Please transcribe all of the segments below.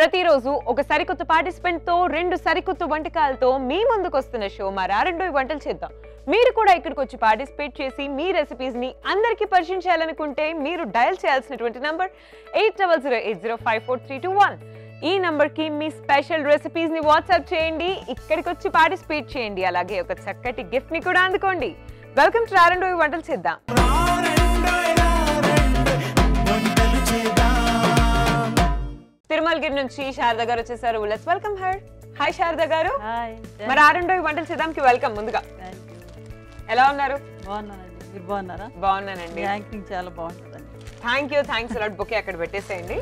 ప్రతిరోజు ఒక సరికొత్త పార్టిసిపెంట్ తో రెండు సరికొత్త వంటకాలతో మీ ముందుకు వస్తున్న షో మా రారెండో వంటలు చేద్దాం మీరు కూడా ఇక్కడికి వచ్చి పార్టిసిపేట్ చేసి మీ రెసిపీస్ ని అందరికీ పరిచయం చేయాలనుకుంటే మీరు డయల్ చేయాల్సినటువంటి number eight double zero eight zero five four three two one ఈ నంబర్ కి మీ స్పెషల్ రెసిపీస్ ని వాట్సాప్ చేయండి ఇక్కడికి వచ్చి పార్టిసిపేట్ చేయండి అలాగే ఒక చక్కటి గిఫ్ట్ ని కూడా అందుకోండి వెల్కమ్ టు రారెండో వంటలు చేద్దాం తిరుమలగిరి నుంచి శారద గారు వచ్చేసారు let's welcome her hi Sharada garu hi మరి ఆరెండో వంటలు చేద్దాంకి వెల్కమ్ ముందుగా థ్యాంక్ యూ ఎలా ఉన్నారు బాగున్నానండి మీరు బాగున్నారా బాగున్నానండి మీ యాక్టింగ్ చాలా బాగుంటుందండి thank you thanks a lot bouquet అక్కడ పెట్టేసేయండి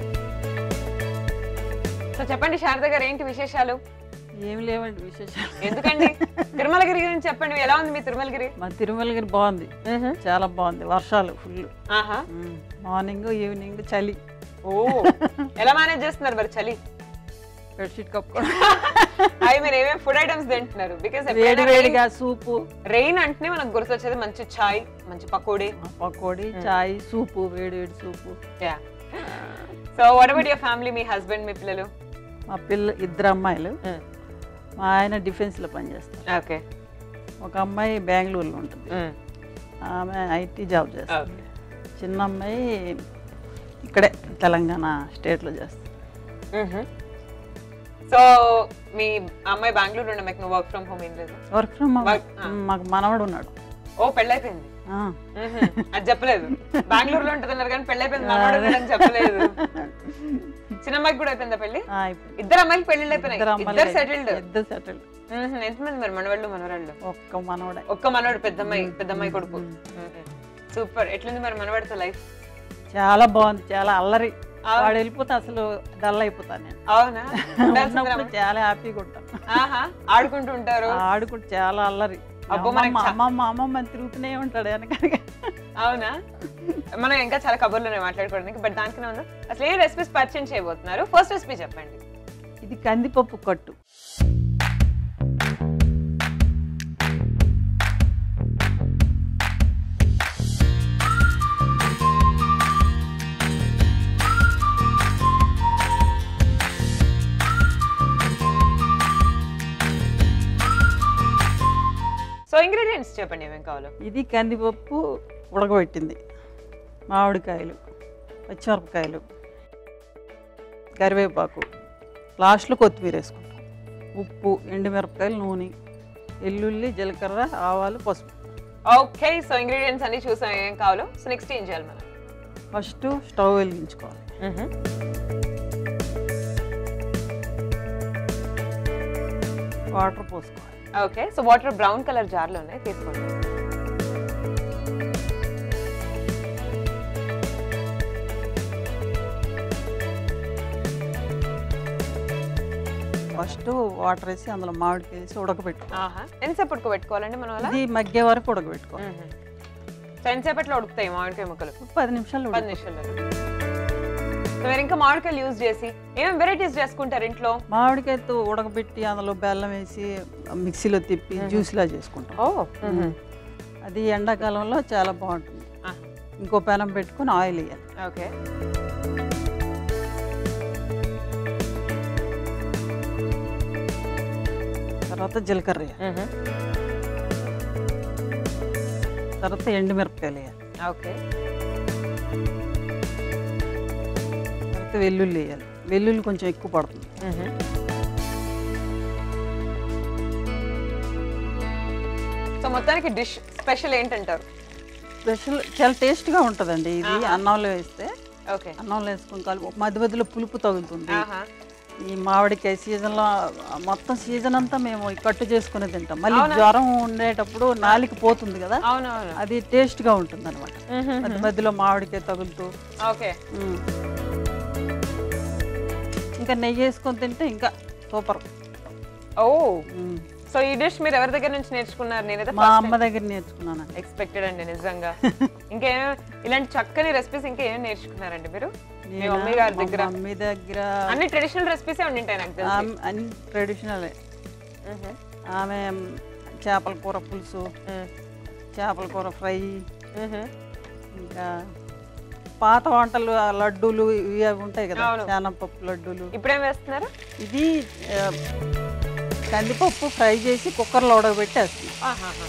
సో చెప్పండి శారద గారు ఏంటి విశేషాలు ఏమి లేవండి విశేషాలు ఎందుకండి తిరుమలగిరి గురించి చెప్పండి ఎలా ఉంది మీ తిరుమలగిరి మా తిరుమలగిరి బాగుంది చాలా బాగుంది వర్షాలు ఫుల్ ఆహా మార్నింగ్ ఈవినింగ్ చలి ఓ ఎలా మేనేజ్ చేస్తున్నారు మరి చలి బెడ్షీట్ కప్పుకోవడం అవి మీరు ఏమేమి ఫుడ్ ఐటమ్స్ తింటున్నారు బికాస్ వేడి వేడిగా సూపు రెయిన్ అంటేనే మనకు గుర్తొచ్చేది మంచి చాయ్ మంచి పకోడీ పకోడీ చాయ్ సూపు వేడి వేడి soup yeah so what about your family మీ హస్బెండ్ మీ పిల్లలు మా పిల్ల ఇద్దరు అమ్మాయిలు మా ఆయన డిఫెన్స్లో పనిచేస్తారు ఓకే ఒక అమ్మాయి బెంగళూరులో ఉంటుంది ఆమె ఐటీ జాబ్ చేస్తుంది చిన్న అమ్మాయి ఇక్కడే తెలంగాణ స్టేట్లో చేస్తుంది సో మీ అమ్మాయి బెంగళూరు ఉండే మీకు వర్క్ ఫ్రమ్ హోమ్ ఏం లేదు వర్క్ ఫ్రమ్ Work- ఆ. మాకు మనవడు ఉన్నాడు ఓ పెళ్ళైపోయింది ఆ. మ్మ్. అది చెప్పలేదు బెంగళూరులో ఉంటుందన్నారు కానీ పెళ్ళైపోయింది మనవాడు ఉన్నాడని చెప్పలేదు చిన్న అమ్మాయికి కూడా అయిపోయిందా పెళ్లి ఆ, అయిపోయింది. ఇద్దరు అమ్మాయిలు పెళ్లిళ్ళు అయిపోయినాయి ఇద్దరు ఇద్దరు అమ్మాయిలు సెటిల్డ్ ఇద్దరు సెటిల్డ్ ఎంతమంది మరి మనవాళ్ళు మనవరాళ్ళు ఒక్క మనవడే ఒక్క మనవాడు పెద్దమ్మాయి పెద్దమ్మాయి కొడుకు సూపర్ ఎట్లుంది మరి మనవాడితో లైఫ్ చాలా బాగుంది చాలా అల్లరి అవును. వాడు వెళ్ళిపోతే అసలు డల్ అయిపోతాను నేను అవునా ఉండాల్సిందిరా ఉన్నప్పుడు చాలా హ్యాపీగా ఉంటాను ఆహా ఆడుకుంటూ ఉంటారు ఆడుకుంటూ చాలా అల్లరి అబ్బో, మనకి అమ్మమ్మ చా- అమ్మమ్మ అమ్మమ్మ అని తిరుగుతూనే ఉంటాడు వెనక అవునా మనం ఇంకా చాలా కబుర్లు మాట్లాడుకోవడానికి బట్ దానికన్నా ఉందా అసలు ఏ రెసిపీస్ పరిచయం చేయబోతున్నారు ఫస్ట్ రెసిపీ చెప్పండి ఇది కందిపప్పు కట్టు సో ఇంగ్రీడియంట్స్ చెప్పండి ఏమేం కావాలో ఇది కందిపప్పు ఉడకబెట్టింది మామిడికాయలు పచ్చిమిరపకాయలు కరివేపాకు లాస్ట్లో కొత్తిమీర వేసుకుంటాం ఉప్పు ఎండుమిరపకాయలు నూనె ఎల్లుల్లి జీలకర్ర ఆవాలు పసుపు ఓకే సో ఇంగ్రీడియంట్స్ అన్ని చూసాం ఏం కావాలో సో నెక్స్ట్ ఏం చేయాలి మనం ఫస్ట్ స్టవ్ వెలిగించుకోవాలి వాటర్ పోసుకోవాలి okay so water brown colour జార్లో ఉన్నాయి తీసుకోండి ఫస్ట్ వాటర్ వేసి అందులో మామిడికాయ వేసి ఉడకబెట్టుకోవాలి ఆహా ఎంతసేపు ఉడకబెట్టుకోవాలండి మనం అలా ఇది మగ్గే వరకు ఉడకబెట్టుకోవాలి సో ఎంతసేపట్లో ఉడుకుతాయి మామిడికాయ ముక్కలు పది నిమిషాలు పది ఉడక నిమిషాలు సో మీరు ఇంకా మామిడికాయలు యూజ్ చేసి ఏమేమి వెరైటీస్ చేసుకుంటారు ఇంట్లో మామిడికాయతో ఉడకబెట్టి అందులో బెల్లం వేసి మిక్సీలో తిప్పి జ్యూస్లా చేసుకుంటాం ఓ అది ఎండాకాలంలో చాలా బాగుంటుంది ఇంకో పెనం పెట్టుకొని ఆయిల్ వేయాలి ఓకే తర్వాత జీలకర్ర వేయాలి తర్వాత ఎండుమిరపకాయలు వేయాలి ఓకే తర్వాత వెల్లుల్లి వేయాలి వెల్లుల్లి కొంచెం ఎక్కువ పడుతుంది సో మొత్తానికి డిష్ స్పెషల్ ఏంటంటారు స్పెషల్ చాలా టేస్ట్గా ఉంటుందండి ఇది అన్నంలో వేస్తే ఓకే అన్నంలో వేసుకొని కలుపు మధ్య మధ్యలో పులుపు తగులుతుంది ఆహా ఈ మామిడికాయ సీజన్లో మొత్తం సీజన్ అంతా మేము ఈ కట్టు చేసుకుని తింటాం మళ్ళీ జ్వరం ఉండేటప్పుడు నాలికి పోతుంది కదా అవునవును అది టేస్ట్గా ఉంటుంది అనమాట మధ్య మధ్యలో మామిడికాయ తగులుతూ ఓకే మ్మ్. ఇంకా నెయ్యి వేసుకొని తింటే ఇంకా సూపర్ ఓ మ్మ్. సో ఈ డిష్ మీరు ఎవరి దగ్గర నుంచి నేర్చుకున్నారు నేనైతే మా అమ్మ దగ్గర నేర్చుకున్నాను ఎక్స్పెక్టెడ్ అండి నిజంగా ఇంకేమో ఇలాంటి చక్కని రెసిపీస్ ఇంకా ఏమేమి నేర్చుకున్నారండి మీరు మీ నేనా? మమ్మీ గారి మా దగ్గర మమ్మీ దగ్గర అన్ని ట్రెడిషనల్ రెసిపీస్ ఉండింటాయి నాకు తెలిసి ఆమె అన్ని ట్రెడిషనలే మ్మ్. ఆమె చేపల కూర పులుసు మ్మ్. చేపల కూర ఫ్రై మ్మ్. ఇంకా పాత వంటలు ఆ లడ్డూలు ఇవి అవి ఉంటాయి కదా అవును. శానపప్పు లడ్డూలు ఇప్పుడేం వేస్తున్నారు ఇది ఆ, కందిపప్పు ఫ్రై చేసి కుక్కర్లో ఉడకబెట్టి వేస్తున్నాం ఆహాహా.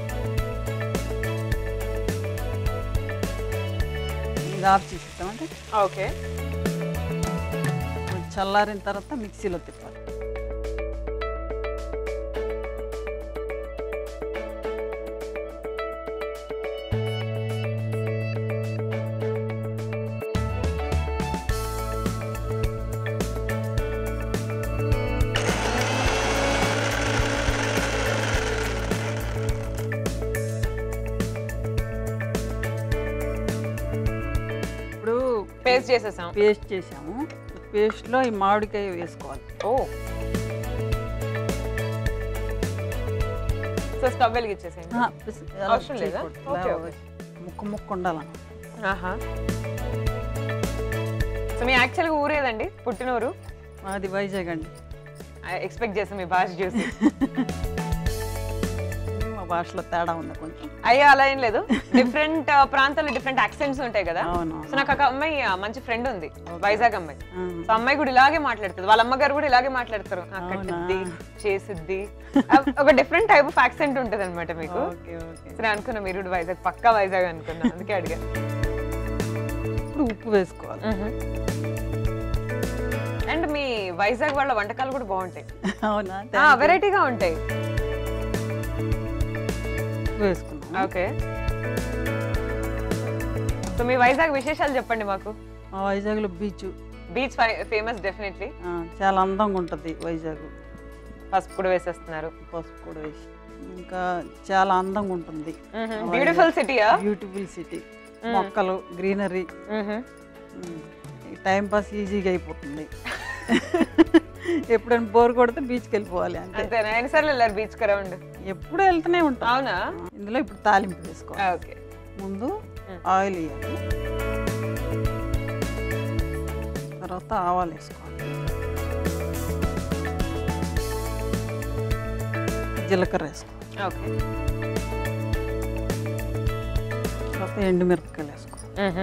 ఇది ఆఫ్ చేసేస్తామంటే ఓకే చల్లారిన తర్వాత మిక్సీలో తిప్పాలి ఇప్పుడు పేస్ట్ చేసేసాం పేస్ట్ చేసాము పేస్ట్లో ఈ మామిడికాయ వేసుకోవాలి ఓ సో స్టవ్ వెలిగించేసేయండి ఆ, పిస్- అలా అవసరం లేదా? చేయకూడదు. ఓకే, ఇలా ఓకే. ముక్క ముక్క ఉండాలి ఆహా సో మీ యాక్చువల్గా ఊరేదండి పుట్టినూరు మాది వైజాగ్ అండి ఎక్స్పెక్ట్ చేసాం మీ భాష చూసి మా భాషలో తేడా ఉంది కొంచెం అయ్యా అలా ఏం లేదు డిఫరెంట్ ప్రాంతాల్లో డిఫరెంట్ యాక్సెంట్స్ ఉంటాయి కదా అవును సో నాకు ఒక అమ్మాయి ఆ, మంచి ఫ్రెండ్ ఉంది వైజాగ్ అమ్మాయి ఆ, సో అమ్మాయి కూడా ఇలాగే మాట్లాడుతుంది వాళ్ళ అమ్మగారు కూడా ఇలాగే మాట్లాడతారు ఆ, అవునా? కట్టుద్ది చేసిద్ది ఆ, ఒక డిఫరెంట్ టైప్ ఆఫ్ యాక్సెంట్ ఉంటుంది అనమాట మీకు ఓకే ఓకే సో నేను అనుకున్నా మీరు కూడా వైజాగ్ పక్కా వైజాగ్ అనుకున్నా అందుకే అడిగా ఇప్పుడు ఉప్పు వేసుకోవాలి అండ్ మీ వైజాగ్ వాళ్ళ వంటకాలు కూడా బాగుంటాయి అవునా వెరైటీగా ఉంటాయి ఉప్పు వేసుకున్నాం ఓకే సో మీ వైజాగ్ విశేషాలు చెప్పండి మాకు మా వైజాగ్లో బీచ్ బీచ్ ఫేమస్ డెఫినెట్లీ చాలా అందంగా ఉంటుంది వైజాగ్ పసుపు కూడా వేసేస్తున్నారు పసుపు కూడా వేసి ఇంకా చాలా అందంగా ఉంటుంది బ్యూటిఫుల్ సిటీయా బ్యూటిఫుల్ సిటీ మొక్కలు గ్రీనరీ టైం పాస్ ఈజీగా అయిపోతుంది ఎప్పుడైనా బోర్ కొడితే బీచ్కి వెళ్ళిపోవాలి అంతే అంతేనా ఎన్నిసార్లు వెళ్ళారు బీచ్ రౌండ్ ఎప్పుడు వెళ్తూనే ఉంటాం అవునా ఇందులో ఇప్పుడు తాలింపు వేసుకోవాలి ఓకే ముందు మ్మ్. ఆయిల్ వేయాలి తర్వాత ఆవాలు వేసుకోవాలి జీలకర్ర వేసుకోవాలి ఓకే తర్వాత ఎండుమిరపకాయలు వేసుకోవాలి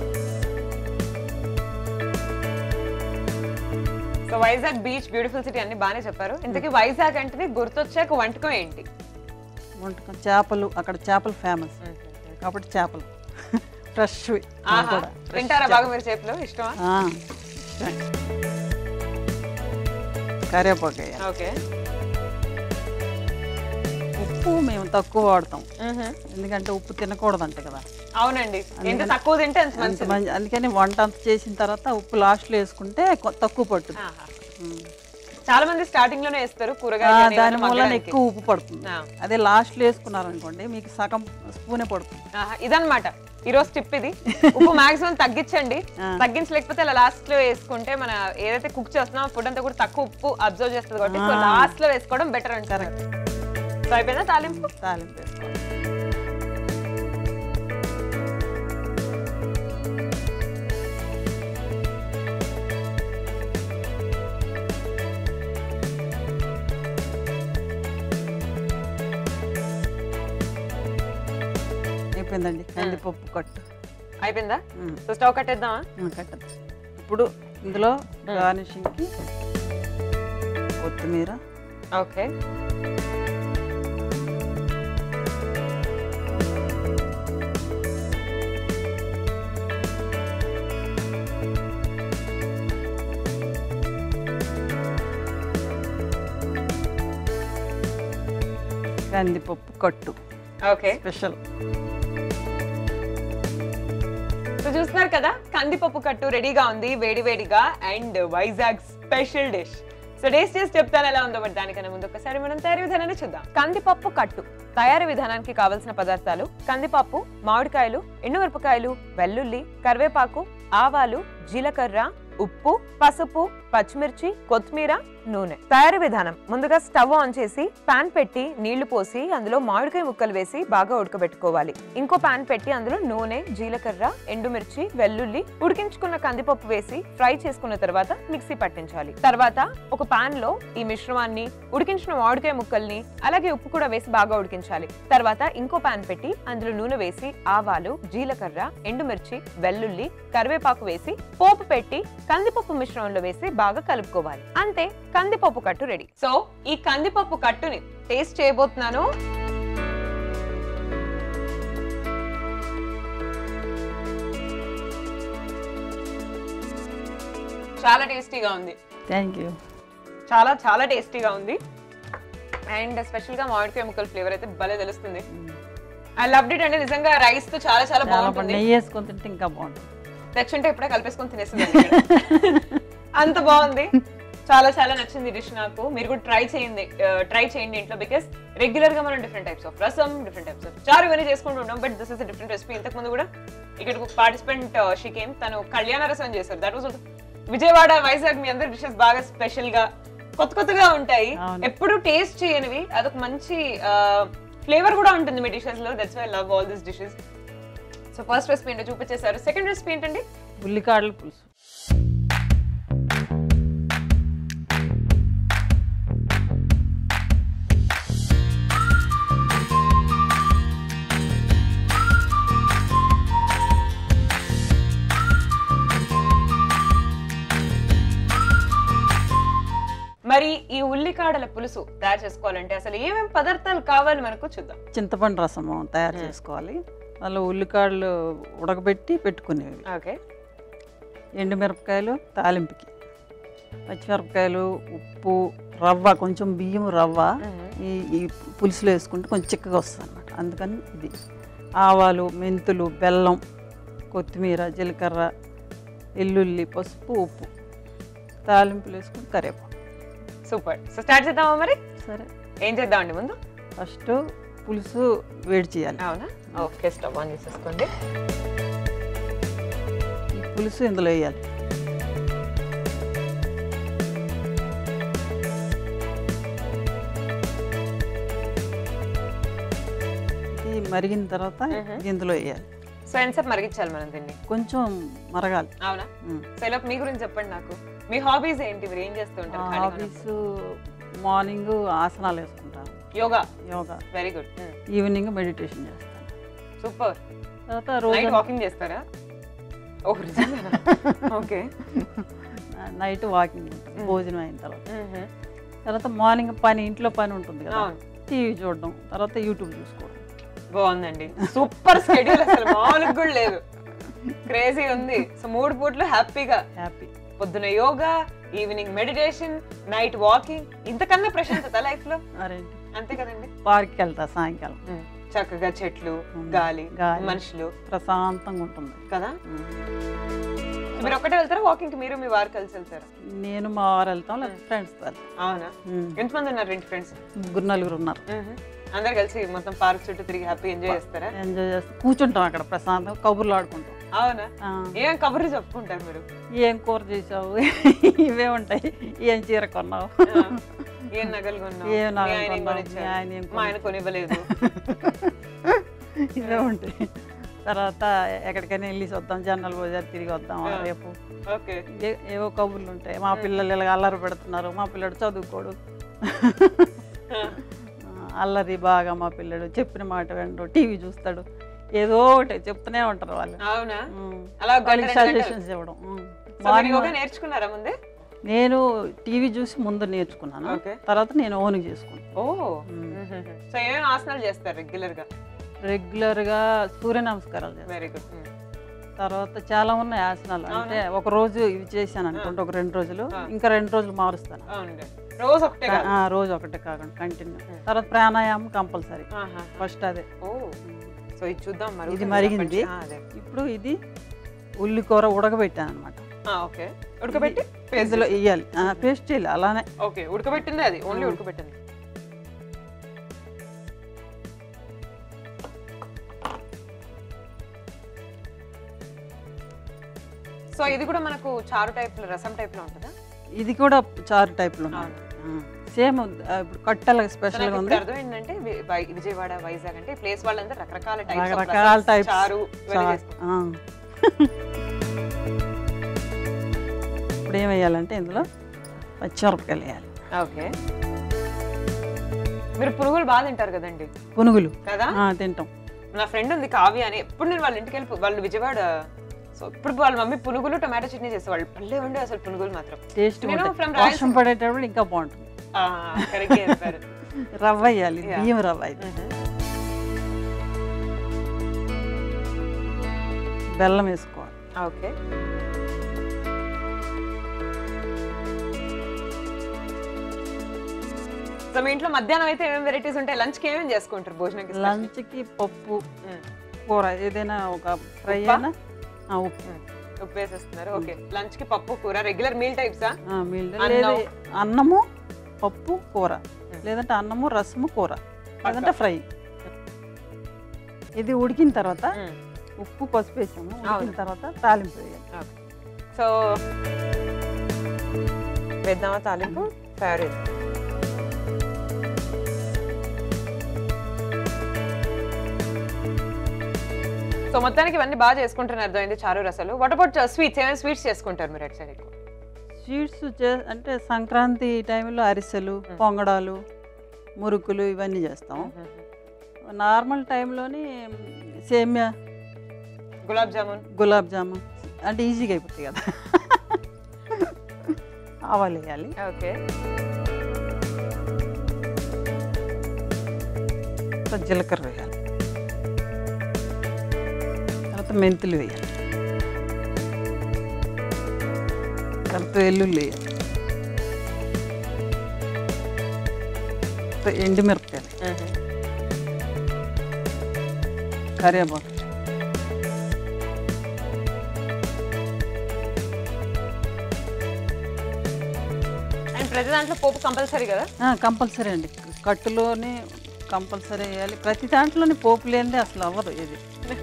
so Vizag beach beautiful city అన్ని బాగానే చెప్పారు ఇంతకీ వైజాగ్ అంటే గుర్తొచ్చే ఒక వంటకం ఏంటి వంటకం చేపలు అక్కడ చేపలు ఫేమస్ కాబట్టి చేపలు ఫ్రెష్ ఆహా. తింటారా బాగా మీరు చేపలు ఇష్టమా కరివేపాకు వేయాలి. ఓకే ఉప్పు మేము తక్కువ వాడతాం ఎందుకంటే ఉప్పు తినకూడదంట కదా అవునండి ఎంత తక్కువ తింటే అంత అంత మంచిది మంచి అందుకని వంట అంత చేసిన తర్వాత ఉప్పు లాస్ట్లో వేసుకుంటే కొ- తక్కువ పట్టుద్ది ఆహా. ఉమ్. చాలా మంది స్టార్టింగ్ లోనే వేస్తారు ఆ, కూరగాయలు కానీ దాని ఏమైనా మూలన మగ్గడానికి. ఎక్కువ ఉప్పు పడుతుంది ఆ. అదే లాస్ట్లో వేసుకున్నారనుకోండి మీకు సగం స్పూనే పడుతుంది ఆహా, ఇదన్నమాట ఈ రోజు టిప్ ఇది ఉప్పు మాక్సిమం తగ్గించండి ఆ. తగ్గించలేకపోతే అలా లాస్ట్ లో వేసుకుంటే మన ఏదైతే కుక్ చేస్తున్నామో ఫుడ్ అంతా కూడా తక్కువ ఉప్పు అబ్జర్వ్ చేస్తుంది కాబట్టి సో ఆ. లాస్ట్ లో వేసుకోవడం బెటర్ అంటారు సో అయిపోయిందా తాలింపు తాలింపు వేసుకోవాలి అయిపోయిందండి కందిపప్పు కట్టు అయిపోయిందా ఉమ్. సో స్టవ్ కట్టేద్దామా ఆ, కట్టదు ఇప్పుడు ఇందులో గార్నిషింగ్కి కొత్తిమీర ఓకే కందిపప్పు కట్టు ఓకే స్పెషల్ సో చూస్తున్నారు కదా కందిపప్పు కట్టు రెడీగా ఉంది వేడి వేడిగా and Vizag special dish so taste చేసి చెప్తాను ఎలా ఉందో బట్ దానికన్నా ముందు ఒకసారి మనం తయారీ విధానాన్ని చూద్దాం కందిపప్పు కట్టు తయారీ విధానానికి కావలసిన పదార్థాలు కందిపప్పు మామిడికాయలు ఎండుమిరపకాయలు వెల్లుల్లి కరివేపాకు ఆవాలు జీలకర్ర ఉప్పు పసుపు పచ్చిమిర్చి కొత్తిమీర నూనె తయారీ విధానం ముందుగా స్టవ్ ఆన్ చేసి పాన్ పెట్టి నీళ్లు పోసి అందులో మామిడికాయ ముక్కలు వేసి బాగా ఉడకబెట్టుకోవాలి ఇంకో పాన్ పెట్టి అందులో నూనె జీలకర్ర ఎండుమిర్చి వెల్లుల్లి ఉడికించుకున్న కందిపప్పు వేసి ఫ్రై చేసుకున్న తర్వాత మిక్సీ పట్టించాలి తర్వాత ఒక పాన్ లో ఈ మిశ్రమాన్ని ఉడికించిన మామిడికాయ ముక్కల్ని అలాగే ఉప్పు కూడా వేసి బాగా ఉడికించాలి తర్వాత ఇంకో పాన్ పెట్టి అందులో నూనె వేసి ఆవాలు జీలకర్ర ఎండుమిర్చి వెల్లుల్లి కరివేపాకు వేసి పోపు పెట్టి కందిపప్పు మిశ్రమంలో వేసి బాగా కలుపుకోవాలి అంతే కందిపప్పు కట్టు రెడీ సో ఈ కందిపప్పు కట్టుని టేస్ట్ చేయబోతున్నాను చాలా టేస్టీగా ఉంది థ్యాంక్ యూ చాలా చాలా టేస్టీగా ఉంది అండ్ స్పెషల్ గా మామిడికాయ ముక్కల ఫ్లేవర్ అయితే భలే తెలుస్తుంది ఐ లవ్ ఇట్ అంటే నిజంగా రైస్ తో చాలా చాలా చాలా బాగుంది బాగుంటుంది నెయ్యి వేసుకొని తింటే ఇంకా బాగుంటుంది దక్షిణ ఇప్పుడే కలిపేసుకొని తినేస్తుంది అంత బాగుంది చాలా చాలా నచ్చింది డిష్ నాకు మీరు కూడా ట్రై చేయండి ట్రై చేయండి ఇంట్లో బికాస్ రెగ్యులర్ గా మనం different types of rasam different types of charu ఇవన్నీ చేసుకుంటూ ఉంటాం but this is different recipe ఇంతకు ముందు కూడా ఇక్కడ పార్టిసిపెంట్ షికేమ్ తను కళ్యాణ రసం చేశారు దట్ వాజ్ విజయవాడ వైజాగ్ మీ అందరి డిషెస్ బాగా స్పెషల్ గా కొత్త కొత్తగా ఉంటాయి అవును. ఎప్పుడు టేస్ట్ చేయనివి అదొక మంచి ఫ్లేవర్ కూడా ఉంటుంది మీ డిషెస్ లో that's why love all this dishes so first recipe ఏంటో చూపించేశారు సెకండ్ రెసిపీ ఏంటండి ఉల్లికాడల పులుసు మరి ఈ ఉల్లికాడల పులుసు తయారు చేసుకోవాలంటే అసలు ఏమేమి పదార్థాలు కావాలి మనకు చూద్దాం చింతపండు రసము తయారు చేసుకోవాలి అందులో ఉల్లికాడలు ఉడకబెట్టి పెట్టుకునేవి ఓకే ఎండుమిరపకాయలు తాలింపుకి పచ్చిమిరపకాయలు ఉప్పు రవ్వ కొంచెం బియ్యం రవ్వ ఈ ఈ పులుసులో వేసుకుంటే కొంచెం చిక్కగా వస్తుంది అనమాట అందుకని ఇది ఆవాలు మెంతులు బెల్లం కొత్తిమీర జీలకర్ర ఎల్లుల్లి పసుపు ఉప్పు తాలింపులు వేసుకుని కరివేపాకు సూపర్ సో స్టార్ట్ చేద్దామా మరి సరే ఏం చేద్దామండి ముందు ఫస్ట్ పులుసు వేడి చేయాలి అవునా ఓకే స్టవ్ ఆన్ చేసేసుకోండి ఈ పులుసు ఇందులో వేయాలి ఇది మరిగిన తర్వాత మ్మ్. ఇది ఇందులో వేయాలి సో ఎంతసేపు మరిగించాలి మనం దీన్ని కొంచెం మరగాలి అవునా మ్మ్. సో ఇలా మీ గురించి చెప్పండి నాకు మీ హాబీస్ ఏంటి మీరు ఏం చేస్తూ మా ఉంటారు ఖాళీగా హాబీస్ మార్నింగ్ ఆసనాలు వేసుకుంటాను ఉన్నప్పుడు? Yoga yoga very good evening meditation చేస్తాను సూపర్ తర్వాత నైట్ రోజు వాకింగ్ చేస్తారా ఓ ఓకే నైట్ వాకింగ్ ఉంటుంది భోజనం అయిన తర్వాత తర్వాత మార్నింగ్ పని ఇంట్లో పని ఉంటుంది కదా అవును టీవీ చూడడం తర్వాత యూట్యూబ్ చూసుకోవడం బాగుందండి సూపర్ స్కెడ్యూల్ అసలు మామూలుగా కూడా లేదు క్రేజీ ఉంది సో మూడు పూట్లు హ్యాపీగా హ్యాపీ పొద్దున yoga evening meditation night walking ఇంతకన్నా ప్రశాంతత లైఫ్ లో మరేంటి అంతే కదండి పార్క్కి వెళ్తా సాయంకాలం చక్కగా చెట్లు ఉమ్. గాలి గాలి. మనుషులు ప్రశాంతంగా ఉంటుంది కదా ఉమ్. సో మీరు ఒక్కటే వెళ్తారా వాకింగ్ కి మీరు మీ వారు కలిసి వెళ్తారా నేను మా వారు వెళ్తాం లేకపోతే ఫ్రెండ్స్తో వెళ్తాం అవునా ఉమ్. ఎంతమంది ఉన్నారు ఇంటి ఫ్రెండ్స్ ముగ్గురు నలుగురు ఉన్నారు అందరు కలిసి మొత్తం పార్క్ చుట్టూ తిరిగి హ్యాపీ ఎంజాయ్ చేస్తారా ఎంజాయ్ చేస్తాం కూర్చుంటాం అక్కడ ప్రశాంతంగా కబుర్లు ఆడుకుంటాం అవునా ఆ, ఏం కబుర్లు చెప్పుకుంటారు మీరు ఏం కూర చేసావు ఇవే ఉంటాయి ఏం చీర కొన్నావు ఆ, ఏం నగలు కొన్నావు ఏం మీ నగలు ఆయన ఏం కొన్నావు? కొనిచ్చారు? మీ ఆయన ఏం మా ఆయన కొనివ్వలేదు ఇవే ఉంటాయి తర్వాత ఎక్కడికైనా వెళ్ళి వద్దాం జనరల్ బజార్ తిరిగి వద్దాం ఆ. రేపు ఓకే ఏ- ఏవో కబుర్లు ఉంటాయి మా పిల్లలు ఇలాగ అల్లరి పెడుతున్నారు మా పిల్లడు చదువుకోడు ఆ, అల్లరి బాగా మా పిల్లడు చెప్పిన మాట వినడు టీవీ చూస్తాడు ఏదో ఒకటి చెప్తూనే ఉంటారు వాళ్ళు అవునా ఉమ్. అలా గంట వాళ్ళకి రెండు గంటలు. సజెషన్స్ ఇవ్వడం ఉమ్. సో మీరు మార్నింగ్ యోగా నేర్చుకున్నారా ముందే నేను టీవీ చూసి ముందు నేర్చుకున్నాను ఓకే తర్వాత నేను ఓన్ చేసుకున్నాను ఓ మ్మ్. సో ఏమేమి ఆసనాలు చేస్తారు రెగ్యులర్ గా రెగ్యులర్గా సూర్య నమస్కారాలు చేస్తాను వెరీ గుడ్ తర్వాత చాలా ఉన్నాయి ఆసనాలు అంటే ఒక రోజు ఇవి చేశాను అనుకుంటే ఒక రెండు రోజులు ఆ. ఇంకా రెండు రోజులు మారుస్తాను అవునండి రోజు ఒకటే కాదు ఆ, రోజు ఒకటే కాకుండా కంటిన్యూ తర్వాత ప్రాణాయామం కంపల్సరీ ఆహా. ఫస్ట్ అదే ఓ సో ఇది చూద్దాం మరి ఇది మరిగింది. ఆ, అదే ఇప్పుడు ఇది ఉల్లి కూర ఉడకబెట్టాను అనమాట ఆ, ఓకే ఉడకబెట్టి పేస్ట్ ఇందులో వేయాలి పేస్ట్ చేయాలి అలానే ఓకే ఉడకబెట్టింది అది ఓన్లీ ఆ. ఉడకబెట్టింది సో ఇది కూడా మనకు చారు టైప్ లో రసం టైప్ లో ఉంటుందా ఇది కూడా చారు టైప్లో అవును. సేమ్ ఇప్పుడు కట్టెల స్పెషల్గా నాకు ఉంది ఇప్పుడు అర్థం ఏంటంటే వి- వై- విజయవాడ వైజాగ్ అంటే ప్లేస్ వాళ్ళందరూ రకరకాల types of రకరకాల రసమ్స్, types. చారు ఇవన్నీ చారు. చేసుకుంటారు. ఆ. ఇప్పుడు ఏం వేయాలంటే ఇందులో పచ్చిమిరపకాయలు వేయాలి ఓకే మీరు పునుగులు బాగా తింటారు కదండి పునుగులు కదా ఆ, తింటాం నా ఫ్రెండ్ ఉంది కావ్య అని ఎప్పుడు నేను వాళ్ళ ఇంటికి వెళ్ళి వాళ్ళు విజయవాడ సో ఇప్పుడు వాళ్ళ మమ్మీ పునుగులు టొమాటో చట్నీ చేసేవాళ్ళు పల్లె ఉండే అసలు పునుగులు మాత్రం టేస్ట్ నేను from వర్షం రాయలసీమ. పడేటప్పుడు ఇంకా బాగుంటుంది ఆ, correct గా చెప్పారు రవ్వ వేయాలి Yeah. బియ్యం రవ్వ ఇది బెల్లం వేసుకోవాలి ఓకే సో మీ ఇంట్లో మధ్యాహ్నం అయితే ఏమేమి వెరైటీస్ ఉంటాయి లంచ్ కి ఏమేమి చేసుకుంటారు భోజనంకి special? లంచ్కి పప్పు మ్మ్. కూర ఏదైనా ఒక ఫ్రై ఉప్పా? అయినా ఆ, ఉప్పు ఉప్పు వేసేస్తున్నారు ఓకే లంచ్ కి పప్పు కూర రెగ్యులర్ మీల్ టైప్సా ఆ, మీల్ అన్నం. లేదు అన్నము పప్పు కూర లేదంటే అన్నము రసము కూర లేదంటే ఫ్రై ఇది ఉడికిన తర్వాత ఉప్పు పసుపు వేసాము ఉడికిన అవును. తర్వాత తాలింపు వేయాలి సో వేద్దామా తాలింపు తయారు చేద్దాం. సో మొత్తానికి ఇవన్నీ బాగా చేసుకుంటున్నారు అర్థమైంది చారు రసాలు వాట్ అబౌట్ స్వీట్స్ ఏమైనా స్వీట్స్ చేసుకుంటారు మీరు అటు సైడ్ ఎక్కువ స్వీట్స్ చే అంటే సంక్రాంతి టైంలో అరిసెలు పొంగడాలు మురుకులు ఇవన్నీ చేస్తాం నార్మల్ టైంలోని సేమ్యా గులాబ్ జామున్ గులాబ్ జామున్ అంటే ఈజీగా అయిపోతాయి కదా ఆవాలు వేయాలి ఓకే తర్వాత జీలకర్ర వేయాలి తర్వాత మెంతులు వేయాలి తర్వాత వెల్లుల్లి వేయాలి తర్వాత ఎండుమిరపకాయలు కరివేపాకు అండ్ ప్రతి దాంట్లో పోపు కంపల్సరీ కదా కంపల్సరీ అండి కట్టులోనే కంపల్సరీ వేయాలి ప్రతి దాంట్లోని పోపు లేనిదే అసలు అవ్వదు ఇది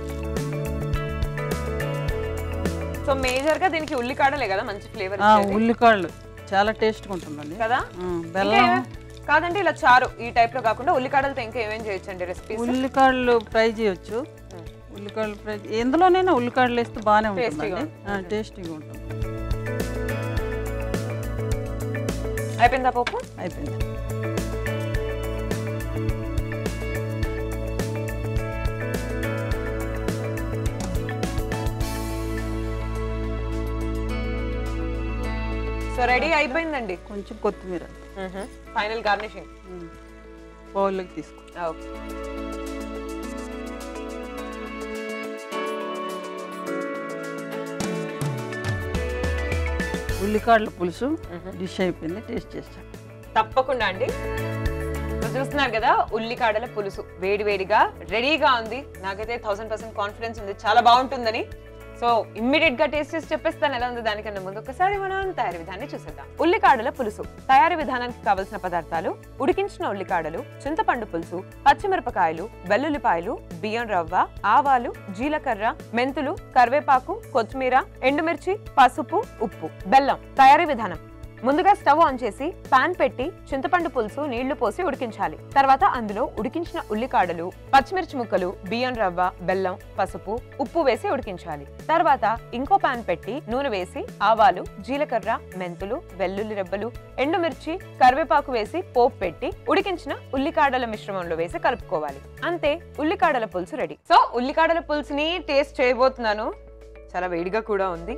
సో మేజర్ గా దీనికి ఉల్లికాడలే కదా మంచి ఫ్లేవర్ ఆ, ఉల్లికాళ్ళు చాలా టేస్ట్గా ఉంటుందండి కదా ఆ, ఇంకా బెల్లం ఏమే- కాదంటే ఇలా చారు ఈ టైప్ లో కాకుండా ఉల్లికాడలతో ఇంకా ఏమేం చేయొచ్చు అండి రెసిపీస్ ఉల్లికాళ్ళు ఫ్రై చేయొచ్చు ఉల్లికాళ్ళు ఫ్రై ఎందులోనైనా ఉల్లికాళ్ళు వేస్తే బాగానే Tastyగా ఉంటుందండి టేస్టీగా ఉంటుంది అయిపోయిందా పోపు అయిపోయింది సో రెడీ అయిపోయిందండి కొంచెం కొత్తిమీర ఫైనల్ గార్నిషింగ్ బౌల్లోకి తీసుకో ఓకే ఉల్లికాళ్ళ పులుసు డిష్ అయిపోయింది టేస్ట్ చేస్తాను తప్పకుండా అండి సో చూస్తున్నారు కదా ఉల్లికాడల పులుసు వేడి వేడిగా రెడీగా ఉంది నాకైతే థౌసండ్ పర్సెంట్ కాన్ఫిడెన్స్ ఉంది చాలా బాగుంటుందని సో ఇమ్మీడియట్ గా టేస్ట్ చేసి చెప్పేస్తాను ఎలా ఉంది దానికన్నా ముందు ఒకసారి మనం తయారీ విధానాన్ని చూసేద్దాం ఉల్లికాడల పులుసు తయారీ విధానానికి కావలసిన పదార్థాలు ఉడికించిన ఉల్లికాడలు చింతపండు పులుసు పచ్చిమిరపకాయలు వెల్లుల్లిపాయలు బియ్యం రవ్వ ఆవాలు జీలకర్ర మెంతులు కరివేపాకు కొత్తిమీర ఎండుమిర్చి పసుపు ఉప్పు బెల్లం తయారీ విధానం ముందుగా స్టవ్ ఆన్ చేసి పాన్ పెట్టి చింతపండు పులుసు నీళ్లు పోసి ఉడికించాలి తర్వాత అందులో ఉడికించిన ఉల్లికాడలు పచ్చిమిర్చి ముక్కలు బియ్యం రవ్వ బెల్లం పసుపు ఉప్పు వేసి ఉడికించాలి తర్వాత ఇంకో పాన్ పెట్టి నూనె వేసి ఆవాలు జీలకర్ర మెంతులు వెల్లుల్లి రెబ్బలు ఎండుమిర్చి కరివేపాకు వేసి పోపు పెట్టి ఉడికించిన ఉల్లికాడల మిశ్రమంలో వేసి కలుపుకోవాలి అంతే ఉల్లికాడల పులుసు రెడీ సో ఉల్లికాడల పులుసుని టేస్ట్ చేయబోతున్నాను చాలా వేడిగా కూడా ఉంది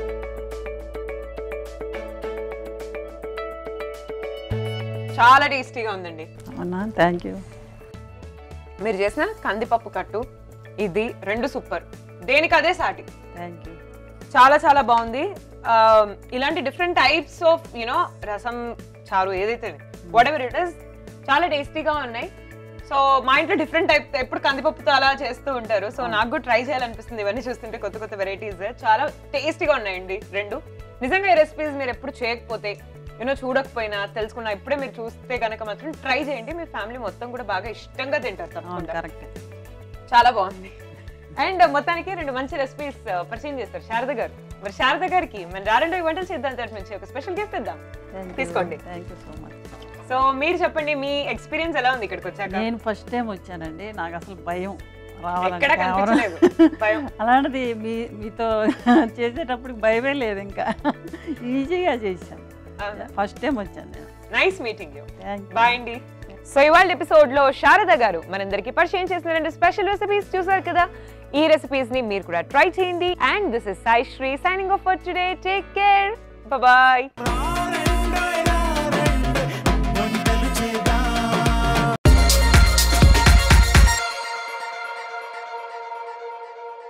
చాలా టేస్టీగా ఉందండి అవునా థ్యాంక్ యూ మీరు చేసిన కందిపప్పు కట్టు ఇది రెండు సూపర్ దేనికి అదే సాటి థ్యాంక్ యూ చాలా చాలా బాగుంది ఆ, ఇలాంటి డిఫరెంట్ టైప్స్ ఆఫ్ యునో రసం చారు ఏదైతే వాట్ ఎవర్ ఇట్ ఇస్ చాలా టేస్టీగా ఉన్నాయి సో మా ఇంట్లో డిఫరెంట్ టైప్ ఎప్పుడు కందిపప్పుతో అలా చేస్తూ ఉంటారు సో నాకు కూడా ట్రై చేయాలనిపిస్తుంది ఇవన్నీ చూస్తుంటే కొత్త కొత్త వెరైటీస్ చాలా టేస్టీగా ఉన్నాయండి రెండు నిజంగా ఈ రెసిపీస్ మీరు ఎప్పుడు చేయకపోతే యూనో చూడకపోయినా తెలుసుకున్నా ఇప్పుడే మీరు చూస్తే కనుక మాత్రం ట్రై చేయండి మీ ఫ్యామిలీ మొత్తం కూడా బాగా ఇష్టంగా తింటారు అవును తప్పకుండా కరెక్ట్ చాలా బాగుంది అండ్ మొత్తానికి రెండు మంచి రెసిపీస్ పరిచయం చేస్తారు శారద గారు మరి శారద గారికి మన రారెండో ఈ వంటలు చేద్దాం తరఫు నుంచి ఒక స్పెషల్ గిఫ్ట్ ఇద్దాం తీసుకోండి. Thank you so much so మీరు చెప్పండి మీ ఎక్స్పీరియన్స్ ఎలా ఉంది ఇక్కడికి వచ్చాక నేను ఫస్ట్ టైం వచ్చానండి నాకు అసలు భయం ఎక్కడ రావాలంటే కనిపించలేదు భయం అలాంటిది మీ మీతో చేసేటప్పుడు భయమే లేదు ఇంకా ఈజీగా చేశాను ఫస్ట్ టైం వచ్చాను నేను nice meeting you thank you bye అండి సో ఇవాళ ఎపిసోడ్ లో శారద గారు మనందరికి పరిచయం చేసిన రెండు స్పెషల్ రెసిపీస్ చూసారు కదా ఈ రెసిపీస్ ని మీరు కూడా ట్రై చేయండి and this is Sai Sri signing off for today take care bye